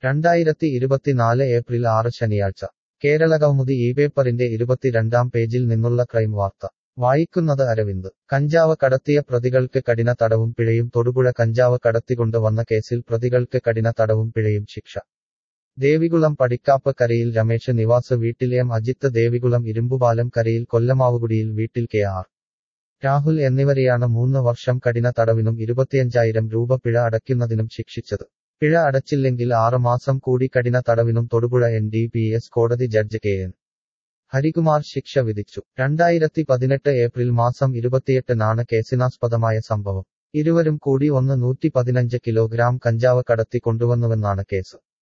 രണ്ടായിരത്തി ഇരുപത്തിനാല് ഏപ്രിൽ ആറ് ശനിയാഴ്ച കേരളകൗമുദി ഈ പേപ്പറിന്റെ ഇരുപത്തിരണ്ടാം പേജിൽ നിന്നുള്ള ക്രൈം വാർത്ത വായിക്കുന്നത് അരവിന്ദ് കഞ്ചാവ് കടത്തിയ പ്രതികൾക്ക് കഠിന തടവും പിഴയും തൊടുപുഴ കഞ്ചാവ് കടത്തിക്കൊണ്ട് വന്ന കേസിൽ പ്രതികൾക്ക് കഠിന തടവും പിഴയും ശിക്ഷ ദേവികുളം പടിക്കാപ്പ് കരയിൽ രമേശ് നിവാസ് വീട്ടിൽ എം അജിത്ത് ദേവികുളം ഇരുമ്പുപാലം കരയിൽ കൊല്ലമാവുകുടിയിൽ വീട്ടിൽ കെ ആർ രാഹുൽ എന്നിവരെയാണ് മൂന്ന് വർഷം കഠിന തടവിനും ഇരുപത്തിയഞ്ചായിരം രൂപ പിഴ അടയ്ക്കുന്നതിനും ശിക്ഷിച്ചത് പിഴ അടച്ചില്ലെങ്കിൽ ആറ് മാസം കൂടി കഠിന തടവിനും Thodupuzha N D P S കോടതി ജഡ്ജ് കെ എൻ ഹരികുമാർ ശിക്ഷ വിധിച്ചു രണ്ടായിരത്തി പതിനെട്ട് ഏപ്രിൽ മാസം ഇരുപത്തിയെട്ടിനാണ് കേസിനാസ്പദമായ സംഭവം ഇരുവരും കൂടി ഒന്ന് നൂറ്റി പതിനഞ്ച് കിലോഗ്രാം കഞ്ചാവ് കടത്തി കൊണ്ടുവന്നുവെന്നാണ് കേസ്